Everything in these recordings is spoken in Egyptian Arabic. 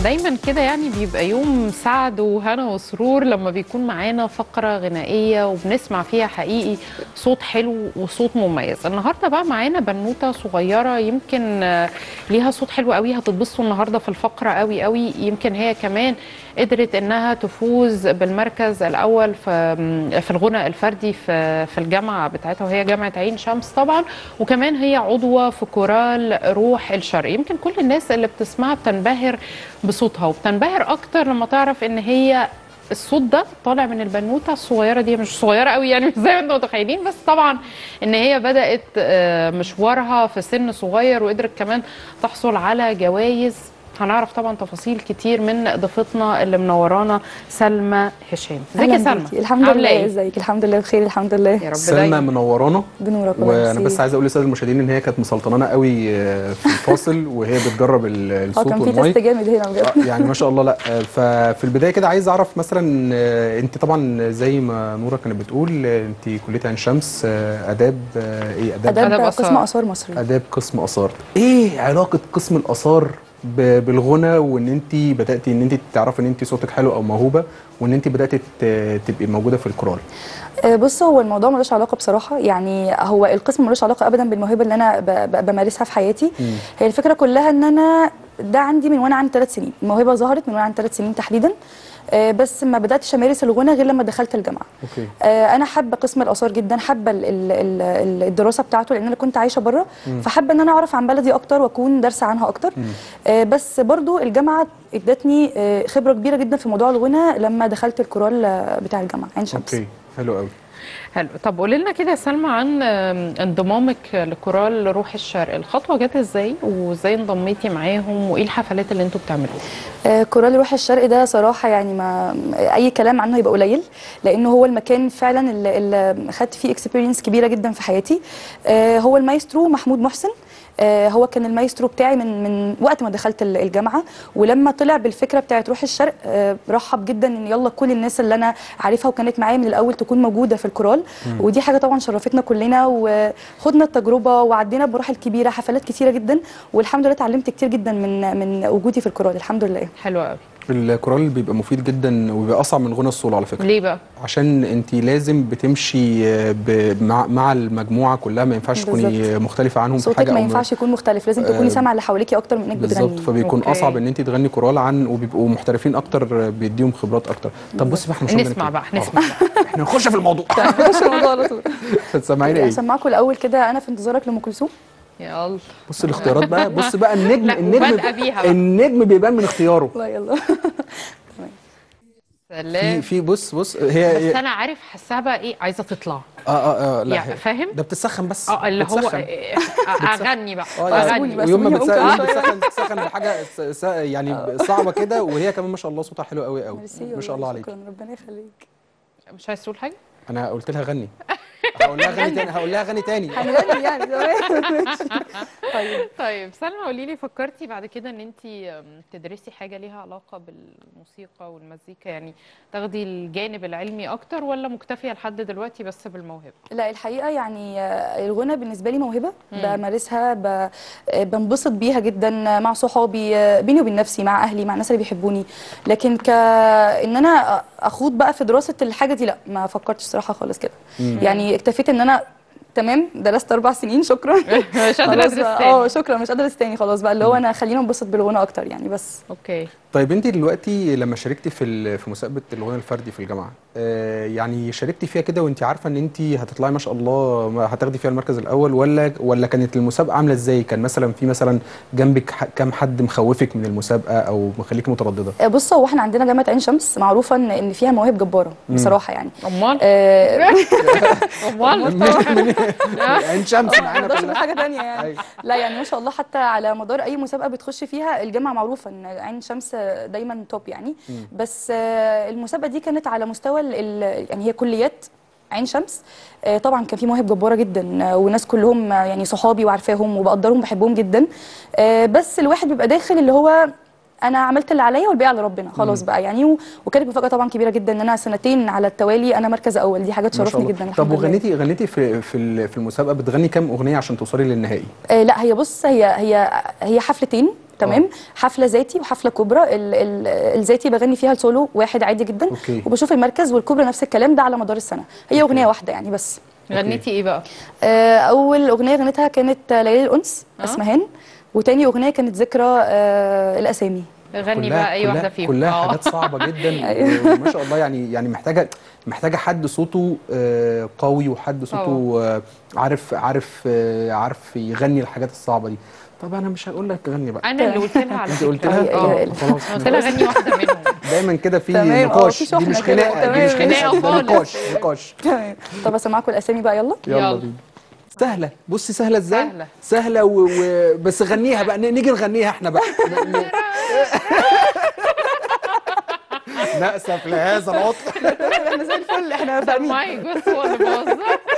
دايما كده يعني بيبقى يوم سعد وهنا وسرور لما بيكون معانا فقرة غنائية وبنسمع فيها حقيقي صوت حلو وصوت مميز النهاردة بقى معانا بنوتة صغيرة يمكن آه، ليها صوت حلو قوي هتتبسطوا النهاردة في الفقرة قوي قوي يمكن هي كمان قدرت انها تفوز بالمركز الاول في في الغنى الفردي في في الجامعه بتاعتها وهي جامعه عين شمس طبعا وكمان هي عضوه في كورال روح الشرق يمكن كل الناس اللي بتسمعها بتنبهر بصوتها وبتنبهر اكتر لما تعرف ان هي الصوت ده طالع من البنوته الصغيره دي مش صغيره قوي يعني مش زي ما انتم متخيلين بس طبعا ان هي بدات آه، مشوارها في سن صغير وقدرت كمان تحصل على جوائز هنعرف طبعا تفاصيل كتير من ضيفتنا اللي منورانا سلمى هشام ازيك يا أهلاً سلمى بيكي. الحمد عاملة لله إيه؟ ازيك الحمد لله بخير الحمد لله يا رب سلمى دايما منورانا بنورك وانا ميرسي. بس عايز اقول للساده المشاهدين ان هي كانت مسلطنانا قوي آه، في الفاصل وهي بتجرب ال- اه الصوت كان في تيست والمايك جامد هنا بجد آه، يعني ما شاء الله لا آه، ففي البدايه كده عايز اعرف مثلا آه، انت طبعا زي ما نوره كانت بتقول آه، انت كليه عين شمس آه، اداب آه، ايه اداب اداب أداب قسم آثار. اثار مصري اداب قسم اثار ايه علاقه قسم الاثار ب- بالغنى وان انت بداتي ان انت تعرفي ان انت صوتك حلو او موهوبه وان انت بداتي ت- تبقي موجوده في الكورال آه، بص هو الموضوع ملوش علاقه بصراحه يعني هو القسم ملوش علاقه ابدا بالموهبه اللي انا ب- ب- بمارسها في حياتي مم. هي الفكره كلها ان انا ده عندي من وانا عندي ثلاث سنين الموهبه ظهرت من وانا عندي ثلاث سنين تحديدا آه، بس ما بداتش امارس الغنى غير لما دخلت الجامعه اوكي آه، انا حابه قسم الاثار جدا حابه ال- ال- ال- ال- الدراسه بتاعته لان انا كنت عايشه بره فحابه ان انا اعرف عن بلدي اكتر واكون دارسه عنها اكتر آه، بس برضو الجامعه ادتني آه، خبره كبيره جدا في موضوع الغنى لما دخلت الكورال آه، بتاع الجامعه عين شمس اوكي حلو قوي حلو طب قولي لنا كده يا سلمى عن آم، انضمامك لكورال روح الشرق الخطوه جت ازاي وازاي انضميتي معاهم وايه الحفلات اللي انتوا بتعملوها آه، كورال روح الشرق ده صراحه يعني ما اي كلام عنه يبقى قليل لانه هو المكان فعلا اللي, اللي خدت فيه اكسبيرينس كبيره جدا في حياتي آه، هو المايسترو محمود محسن آه، هو كان المايسترو بتاعي من من وقت ما دخلت ال- الجامعه ولما طلع بالفكره بتاعت روح الشرق آه، رحب جدا ان يلا كل الناس اللي انا عارفها وكانت معايا من الاول تكون موجوده في الكورال ودي حاجه طبعا شرفتنا كلنا وخدنا التجربه وعدينا بمراحل كبيره حفلات كتيره جدا والحمد لله اتعلمت كتير جدا من من وجودي في الكورال الحمد لله حلو قوي الكورال بيبقى مفيد جدا وبيبقى اصعب من غنى السولو على فكره ليه بقى عشان انت لازم بتمشي آه، ب- مع مع المجموعه كلها ما ينفعش تكوني بالظبط. مختلفه عنهم في صوتك حاجه ما أو ينفعش يكون مختلف لازم تكوني آه، سامعه اللي حواليكي اكتر من انك بالظبط بتغني فبيكون أوكي. اصعب ان انت تغني كورال عن وبيبقوا محترفين اكتر آه، بيديهم خبرات اكتر طب بصي بقى احنا مش نسمع هنقول بقى كده. نسمع آه. احنا نخش في الموضوع مش الموضوع على طول هتسمعينا ايه هسمعكم الاول كده انا في انتظارك لام كلثوم يلا بص الاختيارات بقى بص بقى النجم لا، النجم وبادئة بيها بقى. النجم بيبان من اختياره الله يلا سلام في في بص بص هي, بس هي انا عارف حاساها بقى ايه عايزه تطلع اه اه اه لا يعني هي- فاهم؟ ده بتسخن بس اه اللي هو بتسخن. آه، اغني بقى اه بس يعني قولي بس ويوم ما قولي بتسخن ممكن. بتسخن بتسخن بحاجه س- س- يعني صعبه كده وهي كمان ما شاء الله صوتها حلو قوي قوي ميرسي ما شاء الله عليك شكرا ربنا يخليك مش عايز تقول حاجه انا قلت لها غني هقول لها غني تاني هقول لها غني تاني هنغني يعني تمام ماشي. طيب طيب سلمى قولي لي فكرتي بعد كده ان انت تدرسي حاجه ليها علاقه بالموسيقى والمزيكا يعني تاخدي الجانب العلمي اكتر ولا مكتفيه لحد دلوقتي بس بالموهبه لا الحقيقه يعني آه، الغنى بالنسبه لي موهبه بمارسها ب- آه، بنبسط بيها جدا مع صحابي آه، بيني وبين نفسي مع اهلي مع الناس اللي بيحبوني لكن ك ان انا اخوض بقى في دراسه الحاجه دي لا ما فكرتش صراحه خالص كده يعني اكتفيت ان انا تمام درست اربع سنين شكرا مش قادره خلاص ادرس بقى تاني اه شكرا مش قادره ادرس تاني خلاص بقى اللي هو انا خلينا انبسط بالغنى اكتر يعني بس اوكي طيب انت دلوقتي لما شاركتي في ال- في مسابقه الغنى الفردي في الجامعه آه يعني شاركتي فيها كده وانت عارفه ان انت هتطلعي ما شاء الله ما هتاخدي فيها المركز الاول ولا ولا كانت المسابقه عامله ازاي كان مثلا في مثلا جنبك ح- كام حد مخوفك من المسابقه او مخليك متردده آه، بص هو احنا عندنا جامعه عين شمس معروفه ان ان فيها مواهب جباره بصراحه يعني امال آه، امال عين شمس ما معانا نقدرش نقول كلها حاجه تانية يعني أيوة. لا يعني ما شاء الله حتى على مدار اي مسابقه بتخش فيها الجامعه معروفه ان عين شمس دايما توب يعني بس آه، المسابقه دي كانت على مستوى ال- ال- يعني هي كليات عين شمس آه، طبعا كان في مواهب جباره جدا آه، وناس كلهم آه، يعني صحابي وعارفاهم وبقدرهم بحبهم جدا آه، بس الواحد بيبقى داخل اللي هو انا عملت اللي عليا والباقي على ربنا خلاص بقى يعني و- وكانت مفاجاه طبعا كبيره جدا ان انا سنتين على التوالي انا مركز اول دي حاجه ما شاء تشرفني الله. جدا الحمد طب لله. وغنيتي غنيتي في في ال- في المسابقه بتغني كام اغنيه عشان توصلي للنهائي آه لا هي بص هي هي هي حفلتين تمام حفله ذاتي وحفله كبرى ال- ال- الذاتي بغني فيها السولو واحد عادي جدا أوكي. وبشوف المركز والكبرى نفس الكلام ده على مدار السنه هي اغنيه واحده يعني بس غنيتي ايه بقى آه، اول اغنيه غنيتها كانت ليالي الانس آه. اسمهان وتاني اغنيه كانت ذكرى آه، الاسامي غني بقى اي واحده فيهم كلها آه. حاجات صعبه جدا أيوة. وما شاء الله يعني يعني محتاجه محتاجه حد صوته آه، قوي وحد صوته آه، عارف عارف آه، عارف يغني الحاجات الصعبه دي طب انا مش هقول لك غني بقى انا اللي قلت لها على انت فكره قلت لها أيوة، اه أيوة. خلاص قلت لها غني واحده منهم دايما كده في تمام، اه، نقاش في دي شحنة مش كده، خناقه دي مش تمام. خناقه خناقة ده نقاش خالص. نقاش تمام طب اسمعكم الاسامي بقى يلا يلا يلا. بينا سهله بصي سهله ازاي سهلة. سهله و... و... بس غنيها بقى ن- نيجي نغنيها احنا بقى ن... ن... نأسف لهذا العطل احنا زي الفل احنا فاهمين ماي بس هو اللي بوظها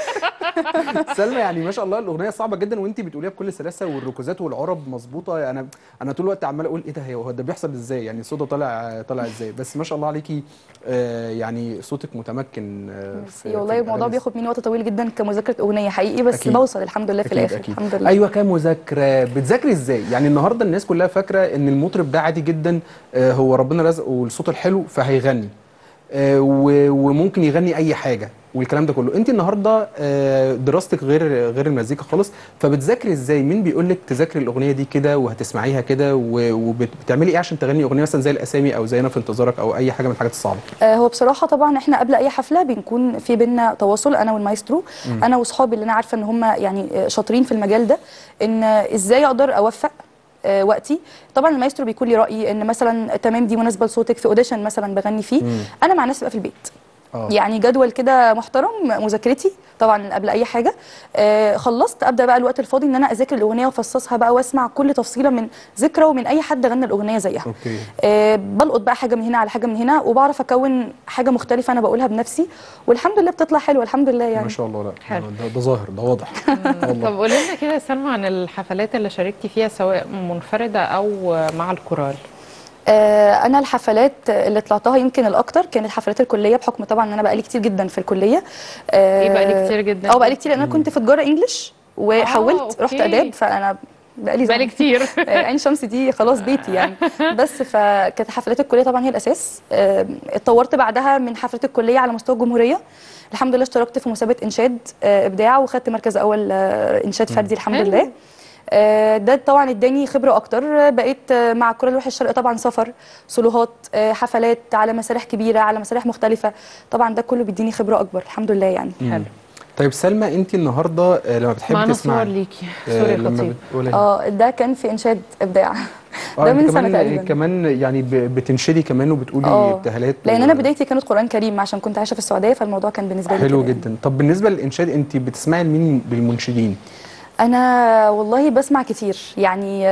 سلمى يعني ما شاء الله الاغنيه صعبه جدا وانت بتقوليها بكل سلاسه والركوزات والعرب مظبوطه انا انا طول الوقت عمال اقول ايه ده هو ده بيحصل ازاي يعني صوته طالع طالع ازاي بس ما شاء الله عليكي آه يعني صوتك متمكن آه ميرسي والله الموضوع الأغاني. بياخد مني وقت طويل جدا كمذاكره اغنيه حقيقي بس أكيد. بوصل الحمد لله في أكيد الاخر أكيد. الحمد لله ايوه كمذاكره بتذاكري ازاي يعني النهارده الناس كلها فاكره ان المطرب ده عادي جدا آه هو ربنا رزقه الصوت الحلو فهيغني آه و- وممكن يغني اي حاجه والكلام ده كله انت النهارده آه دراستك غير غير المزيكا خالص فبتذاكري ازاي مين بيقول لك تذاكري الاغنيه دي كده وهتسمعيها كده و- وبتعملي ايه عشان تغني اغنيه مثلا زي الاسامي او زي انا في انتظارك او اي حاجه من الحاجات الصعبه آه، هو بصراحه طبعا احنا قبل اي حفله بنكون في بينا تواصل انا والمايسترو انا واصحابي اللي انا عارفه ان هم يعني آه، شاطرين في المجال ده ان آه، ازاي اقدر اوفق آه، وقتي طبعا المايسترو بيكون لي راي ان مثلا تمام دي مناسبه لصوتك في اوديشن مثلا بغني فيه انا مع نفسي بقى في البيت اه يعني جدول كده محترم مذاكرتي طبعا قبل اي حاجه آه خلصت ابدا بقى الوقت الفاضي ان انا اذاكر الاغنيه وافصصها بقى واسمع كل تفصيله من ذكرى ومن اي حد غنى الاغنيه زيها اوكي آه بلقط بقى حاجه من هنا على حاجه من هنا وبعرف اكون حاجه مختلفه انا بقولها بنفسي والحمد لله بتطلع حلوه الحمد لله يعني ما شاء الله لا حلو. ده, ده ظاهر ده واضح والله طب قولي لنا كده يا سلمى عن الحفلات اللي شاركتي فيها سواء منفرده او مع الكورال آه، انا الحفلات اللي طلعتها يمكن الاكتر كانت حفلات الكليه بحكم طبعا ان انا بقالي كتير جدا في الكليه آه، ايه بقالي كتير جدا اه بقالي كتير لان انا كنت في تجاره انجلش وحولت أوكي. رحت اداب فانا بقالي بقالي زمن. كتير آه، عين شمس دي خلاص بيتي يعني بس فكانت حفلات الكليه طبعا هي الاساس آه، اتطورت بعدها من حفلات الكليه على مستوى الجمهوريه الحمد لله اشتركت في مسابقه انشاد آه، ابداع وخدت مركز اول آه، انشاد فردي الحمد حلو. لله آه، ده طبعا اداني خبره اكتر آه، بقيت آه، مع الكره الروح الشرق طبعا سفر سولوهات آه، حفلات على مسارح كبيره على مسارح مختلفه طبعا ده كله بيديني خبره اكبر الحمد لله يعني حلو طيب سلمى انت النهارده آه، لما بتحبي معانا تسمعي صور ليكي آه، سوري لما خطيب بتقولي اه ده كان في انشاد ابداع آه، ده انت من سنه كمان تقريبا كمان يعني ب- بتنشدي كمان وبتقولي آه، ابتهالات لان و- انا بدايتي كانت قران كريم عشان كنت عايشه في السعوديه فالموضوع كان بالنسبه لي حلو كده يعني. جدا طب بالنسبه للانشاد انت بتسمعي لمين بالمنشدين انا والله بسمع كتير يعني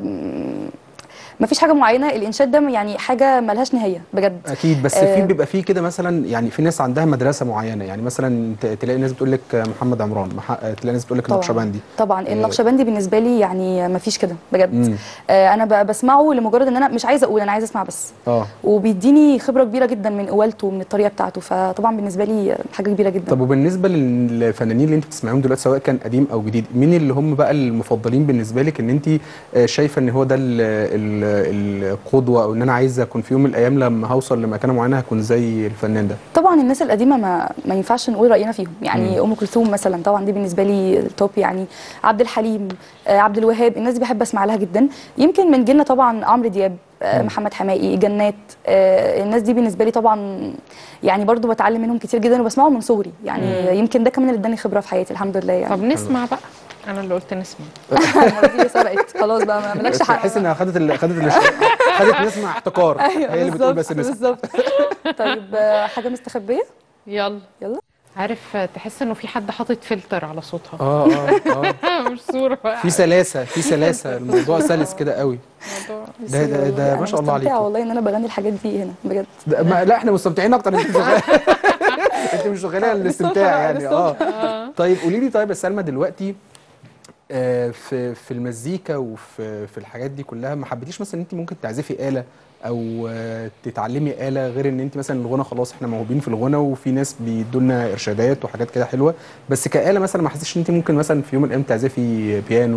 ما فيش حاجه معينه الانشاد ده يعني حاجه ملهاش نهايه بجد اكيد بس آه. في بيبقى في كده مثلا يعني في ناس عندها مدرسه معينه يعني مثلا ت- تلاقي ناس بتقول لك محمد عمران مح- تلاقي ناس بتقول لك طبعا النقشبندي طبعا آه. النقشبندي بالنسبه لي يعني ما فيش كده بجد مم. آه انا ب- بسمعه لمجرد ان انا مش عايزه اقول انا عايزه اسمع بس اه وبيديني خبره كبيره جدا من قوالته ومن الطريقه بتاعته فطبعا بالنسبه لي حاجه كبيره جدا طب وبالنسبه للفنانين اللي انت بتسمعيهم دلوقتي سواء كان قديم او جديد مين اللي هم بقى المفضلين بالنسبه لك ان انت آه، شايفه ان هو ده ال- ال- القدوه او ان انا عايزه اكون في يوم من الايام لما هوصل لمكانه معينه هكون زي الفنان ده طبعا الناس القديمه ما ما ينفعش نقول راينا فيهم يعني ام كلثوم مثلا طبعا دي بالنسبه لي التوب يعني عبد الحليم آه، عبد الوهاب الناس دي بحب اسمع لها جدا يمكن من جيلنا طبعا عمرو دياب آه، محمد حماقي جنات آه، الناس دي بالنسبه لي طبعا يعني برضو بتعلم منهم كتير جدا وبسمعهم من صغري يعني يمكن ده كمان اللي اداني خبره في حياتي الحمد لله يعني طب نسمع بقى انا اللي قلت نسمع المره دي سبقت خلاص بقى ما مالكش حق تحس انها خدت ال... خدت ال... خدت نسمع احتكار هي اللي بتقول بس بالظبط نسمع بالظبط طيب آه، حاجه مستخبيه يلا يلا عارف تحس انه في حد حاطط فلتر على صوتها اه اه اه مش صوره بقى في سلاسه في سلاسه الموضوع سلس كده قوي الموضوع. ده ده, ده أنا ما شاء الله مستمتعة عليك والله ان انا بغني الحاجات دي هنا بجد ده ما لا احنا مستمتعين اكتر انت مش شغاله انت مش شغاله الاستمتاع يعني اه طيب قولي لي طيب يا سلمى دلوقتي آه، في في المزيكا وفي في الحاجات دي كلها ما حبيتيش مثلا ان انت ممكن تعزفي آلة او آه، تتعلمي آلة غير ان انت مثلا الغنى خلاص احنا موهوبين في الغنى وفي ناس بيدونا ارشادات وحاجات كده حلوه بس كآلة مثلا ما حسيتش ان انت ممكن مثلا في يوم من الايام تعزفي بيانو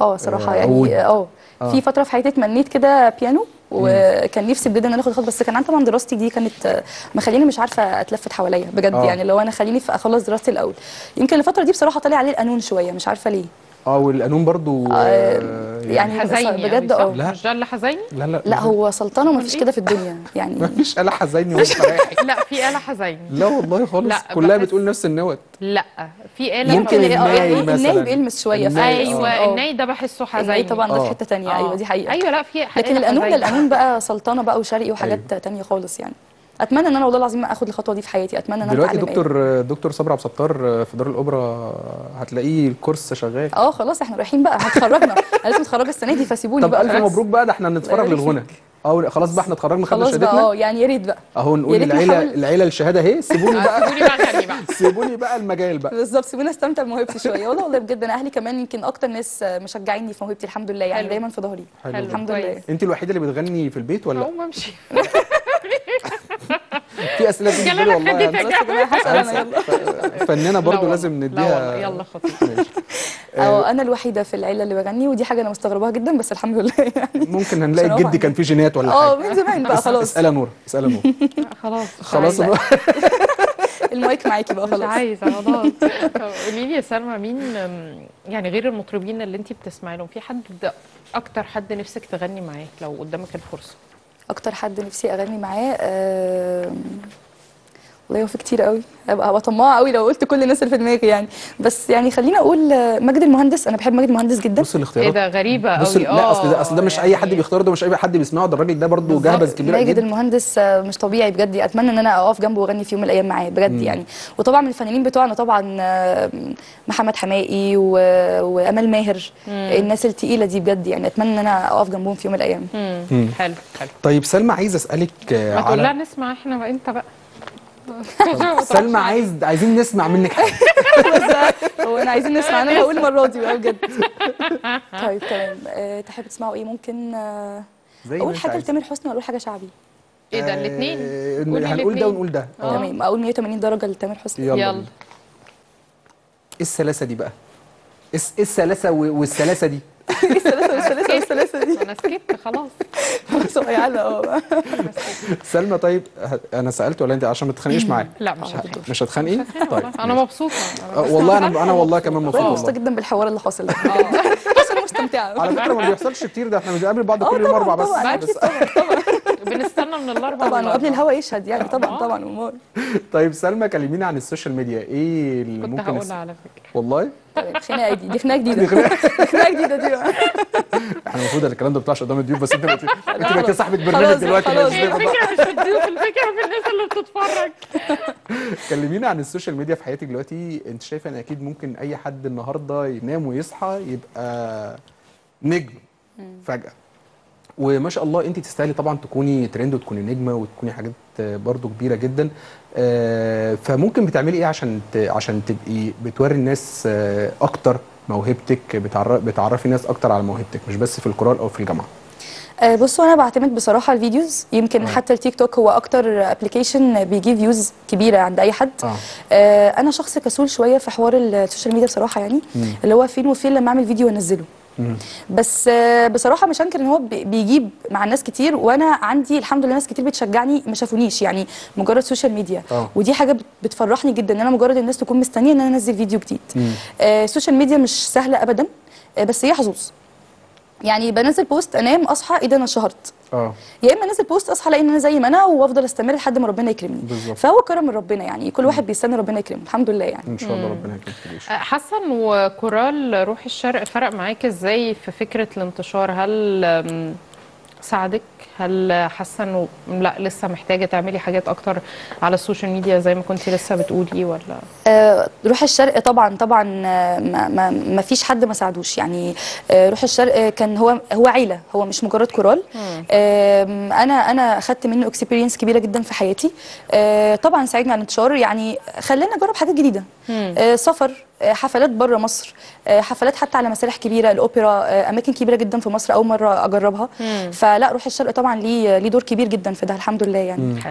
اه صراحه آه، عود. يعني اه آه. في فتره في حياتي اتمنيت كده بيانو وكان نفسي بجد ان انا اخد خطوه بس كان عندي طبعا دراستي دي كانت آه، مخليني مش عارفه اتلفت حواليا بجد آه. يعني لو انا خليني في اخلص دراستي الاول يمكن الفتره دي بصراحه طالع عليه القانون شويه مش عارفه ليه اه والقانون برضو آه يعني حزيني بجد أوي، اه صح؟ لا. مش ده اللي حزيني لا لا لا هو سلطنه ومفيش إيه؟ كده في الدنيا يعني ما فيش آلة حزيني وانت رايح لا في آلة حزيني لا والله خالص لا، كلها بحس- بتقول نفس النوت لا في آلة يمكن حزيني. اه الناي يعني الناي مثلاً. بيلمس شويه الناي، ايوه آه. الناي ده بحسه حزيني الناي طبعا ده آه. في حته تانية ايوه دي حقيقه ايوه لا في لكن آلة القانون حزيني. القانون بقى سلطنه بقى وشرقي وحاجات أيوة. تانية خالص يعني اتمنى ان انا والله العظيم اخد الخطوه دي في حياتي اتمنى ان انا دلوقتي أتعلم آلة. دكتور دكتور صبري عبد الستار في دار الاوبرا هتلاقيه الكورس شغال اه خلاص احنا رايحين بقى هتخرجنا انا لسه متخرجه السنه دي فسيبوني طب بقى الف خلاص. مبروك بقى ده احنا نتفرج يبارك للغنى اه خلاص بقى احنا اتخرجنا خدنا خلاص بقى شهادتنا اه يعني يا ريت بقى اهو نقول يا ريت للعيله نحاول- العيله الشهاده اهي سيبوني آه، بقى سيبوني بقى خلي بقى سيبوني بقى المجال بقى بالظبط سيبوني استمتع بموهبتي شويه والله والله بجد انا اهلي كمان يمكن اكتر ناس مشجعيني في موهبتي الحمد لله يعني حلو. دايما في ظهري حلو. حلو الحمد كويس. لله انت الوحيده اللي بتغني في البيت ولا اقوم امشي في اسئله بتيجي في بالي والله خلينا يعني. خلاص يا جماعه هسال انا يلا فنانه لا برضو والله. لازم لا نديها والله يلا خطير ماشي. اه انا الوحيده في العيله اللي بغني ودي حاجه انا مستغرباها جدا بس الحمد لله يعني ممكن هنلاقي بصراحة الجد كان فيه جينات ولا اه حاجه من زمان بقى خلاص اسالها نور اسالها نور خلاص مش خلاص عايزة. نور. المايك معاكي بقى مش خلاص عايزه خلاص طب قولي لي يا سلمى مين أم، يعني غير المطربين اللي انت بتسمعي لهم في حد اكتر حد نفسك تغني معاه لو قدامك الفرصه اكتر حد نفسي اغني معاه آم، والله هو في كتير قوي هبقى هبقى طماعه قوي لو قلت كل الناس اللي في دماغي يعني بس يعني خليني اقول آه، ماجد المهندس انا بحب ماجد المهندس جدا بص ايه الاختيارات ده غريبه بص قوي لا اصل ده اصل ده مش اي حد يعني بيختاره ده مش اي حد بيسمعه ده الراجل ده برضه بالظبط. جهبذ كبيره ماجد جدا المهندس آه، مش طبيعي بجد اتمنى ان انا اقف جنبه واغني في يوم من الايام معاه بجد مم. يعني وطبعا من الفنانين بتوعنا طبعا آه، محمد حماقي و... وامال ماهر الناس التقيله دي بجد يعني اتمنى ان انا اقف جنبهم في يوم من الايام مم. مم. حلو حلو طيب سلمى عايز اسالك آه، ما تقول لها على نسمع احنا بقى انت بقى سلمى عايز عايزين نسمع منك حاجه هو انا عايزين نسمع انا هقول المره دي بقى بجد طيب تمام أه تحب تسمعوا ايه ممكن أه زي ما اقول انت حاجه عايز. لتامر حسني ولا اقول حاجه شعبي ايه ده الاثنين آه، قولي هنقول ده الاتنين. ونقول ده آه. تمام اقول 180 درجه لتامر حسني يلا يلا بينا. ايه السلاسه دي بقى ايه الس- إيه السلاسه و- والسلاسه دي ايه السلاسه والسلاسه والسلاسه دي انا سكت خلاص خلاص هو يعلق اه سلمى طيب ه- انا سالت ولا انت عشان ما تتخانقيش معايا لا مش هتخانق مش هتخانقي طيب انا مبسوطه آه، والله انا انا والله كمان مبسوط والله مبسوطه والله جدا بالحوار اللي حاصل ده بس انا مستمتعه على فكره ما بيحصلش كتير ده احنا بنقابل بعض اه كل يوم طبعا اربع بس طبعا بس اكيد طبعا طبعا بنستنى من الاربع طبعا وقبل للأربع. الهوا يشهد يعني طبعا آه. طبعا امال طيب سلمى كلمينا عن السوشيال ميديا ايه اللي كنت ممكن هقولها نس- على فكره والله طيب خناقه دي دي خناقه جديده خناقه جديده دي بقى. احنا المفروض الكلام ده بتاعش قدام الضيوف بس انت بقيتي انت خلاص. بقيتي صاحبه برنامج خلاص، دلوقتي خلاص. مش هي بيبقى- الفكره مش في الضيوف الفكره في الناس اللي بتتفرج كلمينا عن السوشيال ميديا في حياتك دلوقتي انت شايفه ان اكيد ممكن اي حد النهارده ينام ويصحى يبقى نجم فجاه وما شاء الله انت تستاهلي طبعا تكوني ترند وتكوني نجمه وتكوني حاجات برضو كبيره جدا آه، فممكن بتعملي ايه عشان ت- عشان تبقي بتوري الناس آه، اكتر موهبتك بتعرف بتعرفي ناس اكتر على موهبتك مش بس في القرار او في الجامعه آه، بصوا انا بعتمد بصراحه الفيديوز يمكن حتى التيك توك هو اكتر ابلكيشن بيجيب فيوز كبيره عند اي حد اه آه، انا شخص كسول شويه في حوار السوشيال ميديا بصراحه يعني مم. اللي هو فين وفين لما اعمل فيديو وانزله مم. بس آه، بصراحه مش هنكر ان هو بي- بيجيب مع الناس كتير وانا عندي الحمد لله ناس كتير بتشجعني ما شافونيش يعني مجرد سوشيال ميديا آه. ودي حاجه بت- بتفرحني جدا ان انا مجرد الناس تكون مستنيه ان انا انزل فيديو جديد مم. آه، السوشيال ميديا مش سهله ابدا آه، بس هي حظوظ يعني بنزل بوست انام اصحى ايه ده انا اتشهرت اه يا اما انزل بوست اصحى الاقي ان انا زي ما انا وافضل استمر لحد ما ربنا يكرمني بالظبط. فهو كرم من ربنا يعني كل واحد بيستنى ربنا يكرمه الحمد لله يعني ان شاء الله ربنا يكرمك حسن وكورال روح الشرق فرق معاك ازاي في فكره الانتشار هل أم، ساعدك هل حاسه انه لا لسه محتاجه تعملي حاجات اكتر على السوشيال ميديا زي ما كنتي لسه بتقولي ولا آه، روح الشرق طبعا طبعا آه، ما, ما, ما فيش حد ما ساعدوش يعني آه، روح الشرق آه، كان هو هو عيله هو مش مجرد كورال آم، انا انا اخدت منه اكسبيرينس كبيره جدا في حياتي آه، طبعا ساعدني على الانتشار يعني خلاني اجرب حاجات جديده آه، سفر آه، حفلات بره مصر آه، حفلات حتى على مسارح كبيره الاوبرا آه، اماكن كبيره جدا في مصر اول مره اجربها فلا روح الشرق طبعا ليه ليه دور كبير جدا في ده الحمد لله يعني حلو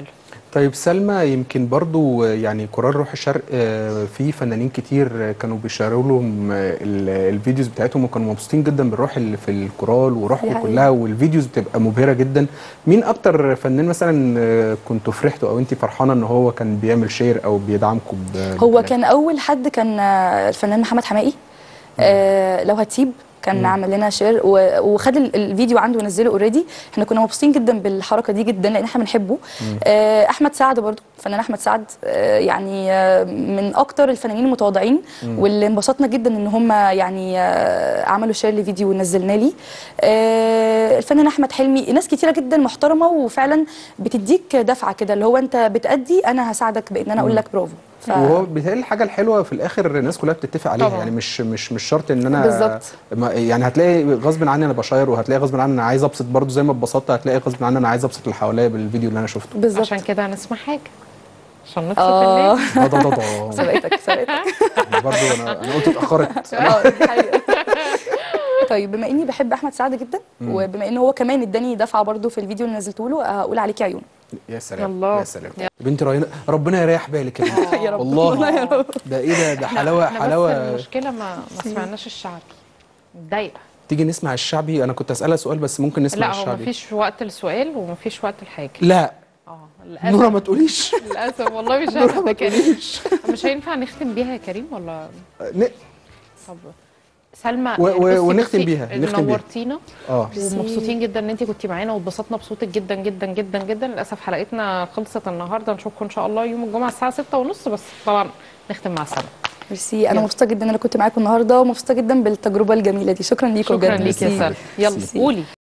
طيب سلمى يمكن برضو يعني كورال روح الشرق آه، في فنانين كتير آه، كانوا بيشيروا لهم آه، ال- الفيديوز بتاعتهم وكانوا مبسوطين جدا بالروح اللي في الكورال دي وروحكم حقيقة. كلها والفيديوز بتبقى مبهره جدا مين اكتر فنان مثلا آه، كنتوا فرحتوا او انت فرحانه ان هو كان بيعمل شير او بيدعمكم ب- هو بالكلام؟ كان اول حد كان آه، الفنان محمد حمائي آه لو هتسيب كان عمل لنا شير و- وخد ال- الفيديو عنده ونزله اوريدي احنا كنا مبسوطين جدا بالحركه دي جدا لان احنا بنحبه آه احمد سعد برضو الفنان احمد سعد آه يعني آه من اكتر الفنانين المتواضعين واللي انبسطنا جدا ان هم يعني آه عملوا شير لفيديو ونزلناه لي آه الفنان احمد حلمي ناس كتيره جدا محترمه وفعلا بتديك دفعه كده اللي هو انت بتأدي انا هساعدك بان انا اقول لك برافو ف... وهو بيتهيألي الحاجه الحلوه في الاخر الناس كلها بتتفق عليها طبعاً. يعني مش مش مش شرط ان انا بالظبط. ما- يعني هتلاقي غصب عني انا بشاير وهتلاقي غصب عني انا عايز ابسط برضو زي ما اتبسطت هتلاقي غصب عني انا عايز ابسط اللي حواليا بالفيديو اللي انا شفته بالظبط عشان كده هنسمع حاجه عشان نبسط اه الليل ده ده ده ده سبقتك سبقتك برضو انا انا قلت اتاخرت اه دي حقيقة. طيب بما اني بحب احمد سعد جدا وبما ان هو كمان اداني دفعه برضو في الفيديو اللي نزلته له هقول عليك عيون يا سلام الله. يا سلام بنتي رهينه ربنا يريح بالك يا بنتي يا رب. والله يا رب. ده ايه ده ده حلاوه احنا بس حلاوه المشكله ما ما سمعناش الشعبي متضايقه تيجي نسمع الشعبي انا كنت اسالها سؤال بس ممكن نسمع لا هو الشعبي مفيش وقت للسؤال ومفيش وقت لحاجه لا اه نورا للاسف ما تقوليش للاسف والله مش نورا عارفه ما كريم تقوليش مش هينفع نختم بيها يا كريم ولا ن- طب سلمى و- يعني و- بصي- ونختم بصي، بيها، نختم بيها. نورتينا اه ومبسوطين جدا ان انت كنتي معانا واتبسطنا بصوتك جدا جدا جدا جدا للاسف حلقتنا خلصت النهارده نشوفكم ان شاء الله يوم الجمعه الساعه 6:30 بس طبعا نختم مع سلمى ميرسي انا يلا. مبسوطه جدا ان انا كنت معاكم النهارده ومبسوطه جدا بالتجربه الجميله دي شكرا ليكم شكرا بجد ليك يا ميرسي. سلمى يلا ميرسي. قولي